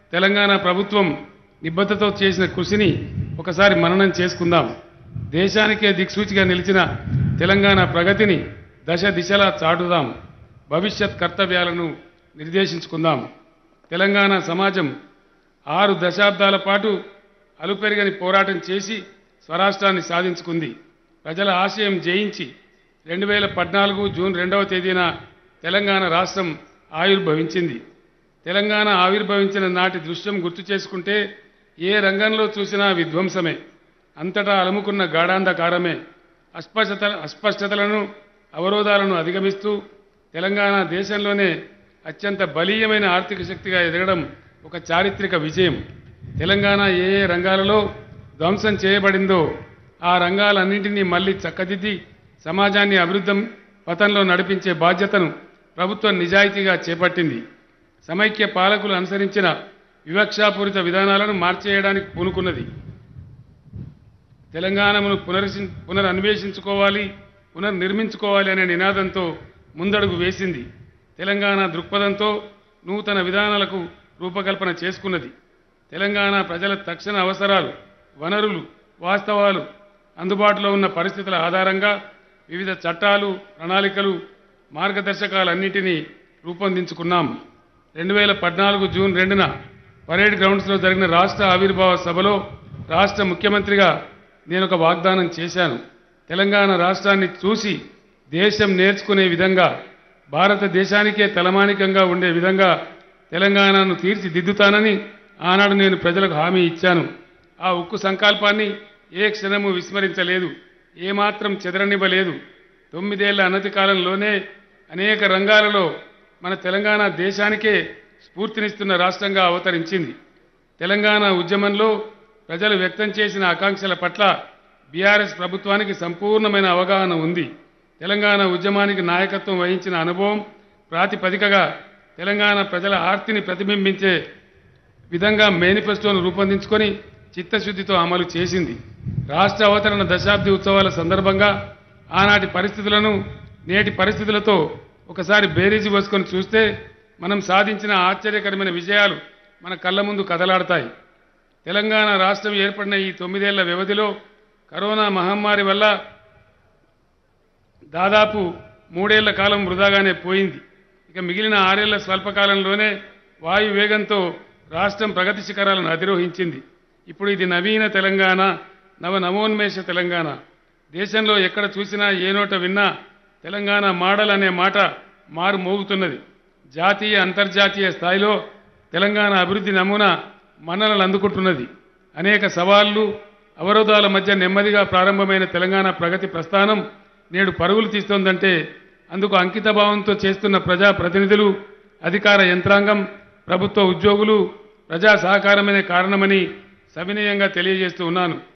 తెలంగాణ ప్రభుత్వం నిబద్ధతతో చేసిన కృషిని ఒకసారి మననం చేసుకుందాం దేశానికే దిక్సూచిగా నిలిచిన తెలంగాణ ప్రగతిని దశ దిశలా చాటుదాం భవిష్యత్ కర్తవ్యాలను నిర్దేశించుకుందాం తెలంగాణ సమాజం ఆరు దశాబ్దాల పాటు అలుపెరగని పోరాటం చేసి స్వరాష్ట్రాన్ని సాధించుకుంది ప్రజల ఆశయం జయించి రెండు వేల పద్నాలుగు జూన్ రెండవ తేదీన తెలంగాణ రాష్ట్రం ఆవిర్భవించింది తెలంగాణ ఆవిర్భవించిన నాటి దృశ్యం గుర్తు చేసుకుంటే ఏ రంగంలో చూసినా విధ్వంసమే అంతటా అలుముకున్న గాఢాంధకారమే అస్పష్టత అస్పష్టతలను అవరోధాలను అధిగమిస్తూ తెలంగాణ దేశంలోనే అత్యంత బలీయమైన ఆర్థిక శక్తిగా ఎదగడం ఒక చారిత్రక విజయం తెలంగాణ ఏ ఏ రంగాలలో ధ్వంసం చేయబడిందో ఆ రంగాలన్నింటినీ మళ్ళీ చక్కదిద్ది సమాజాన్ని అభివృద్ధం పథంలో నడిపించే బాధ్యతను ప్రభుత్వం నిజాయితీగా చేపట్టింది సమైక్య పాలకులు అనుసరించిన వివక్షాపూరిత విధానాలను మార్చేయడానికి పూనుకున్నది తెలంగాణను పునర్సి పునరన్వేషించుకోవాలి పునర్నిర్మించుకోవాలి అనే నినాదంతో ముందడుగు వేసింది తెలంగాణ దృక్పథంతో నూతన విధానాలకు రూపకల్పన చేసుకున్నది తెలంగాణ ప్రజల తక్షణ అవసరాలు వనరులు వాస్తవాలు అందుబాటులో ఉన్న పరిస్థితుల ఆధారంగా వివిధ చట్టాలు ప్రణాళికలు మార్గదర్శకాలన్నింటినీ రూపొందించుకున్నాం రెండు వేల పద్నాలుగు జూన్ రెండున పరేడ్ గ్రౌండ్స్లో జరిగిన రాష్ట్ర ఆవిర్భావ సభలో రాష్ట్ర ముఖ్యమంత్రిగా నేను ఒక వాగ్దానం చేశాను తెలంగాణ రాష్ట్రాన్ని చూసి దేశం నేర్చుకునే విధంగా భారతదేశానికే తలమానికంగా ఉండే విధంగా తెలంగాణను తీర్చిదిద్దుతానని ఆనాడు నేను ప్రజలకు హామీ ఇచ్చాను ఆ ఉక్కు సంకల్పాన్ని ఏ క్షణము విస్మరించలేదు ఏమాత్రం చెదరనివ్వలేదు తొమ్మిదేళ్ల అనతి కాలంలోనే అనేక రంగాలలో మన తెలంగాణ దేశానికే స్ఫూర్తినిస్తున్న రాష్ట్రంగా అవతరించింది తెలంగాణ ఉద్యమంలో ప్రజలు వ్యక్తం చేసిన ఆకాంక్షల పట్ల బీఆర్ఎస్ ప్రభుత్వానికి సంపూర్ణమైన అవగాహన ఉంది తెలంగాణ ఉద్యమానికి నాయకత్వం వహించిన అనుభవం ప్రాతిపదికగా తెలంగాణ ప్రజల ఆర్తిని ప్రతిబింబించే విధంగా మేనిఫెస్టోను రూపొందించుకొని చిత్తశుద్ధితో అమలు చేసింది రాష్ట్ర అవతరణ దశాబ్ది ఉత్సవాల సందర్భంగా ఆనాటి పరిస్థితులను నేటి పరిస్థితులతో ఒకసారి బేరీజు వేసుకొని చూస్తే మనం సాధించిన ఆశ్చర్యకరమైన విజయాలు మన కళ్ళ ముందు కదలాడతాయి తెలంగాణ రాష్ట్రం ఏర్పడిన ఈ తొమ్మిదేళ్ల వ్యవధిలో కరోనా మహమ్మారి వల్ల దాదాపు మూడేళ్ల కాలం వృధాగానే పోయింది ఇక మిగిలిన ఆరేళ్ల స్వల్పకాలంలోనే వాయు వేగంతో రాష్ట్రం ప్రగతి శిఖరాలను అధిరోహించింది ఇప్పుడు ఇది నవీన తెలంగాణ నవ నవోన్మేష తెలంగాణ దేశంలో ఎక్కడ చూసినా ఏ నోట విన్నా తెలంగాణ మోడల్ అనే మాట మారు మోగుతున్నది జాతీయ అంతర్జాతీయ స్థాయిలో తెలంగాణ అభివృద్ధి నమూనా మన్ననలు అందుకుంటున్నది అనేక సవాళ్లు అవరోధాల మధ్య నెమ్మదిగా ప్రారంభమైన తెలంగాణ ప్రగతి ప్రస్థానం నేడు పరుగులు తీస్తోందంటే అందుకు అంకిత భావంతో చేస్తున్న ప్రజా ప్రతినిధులు అధికార యంత్రాంగం ప్రభుత్వ ఉద్యోగులు ప్రజా సహకారమనే కారణమని సవినయంగా తెలియజేస్తూ ఉన్నాను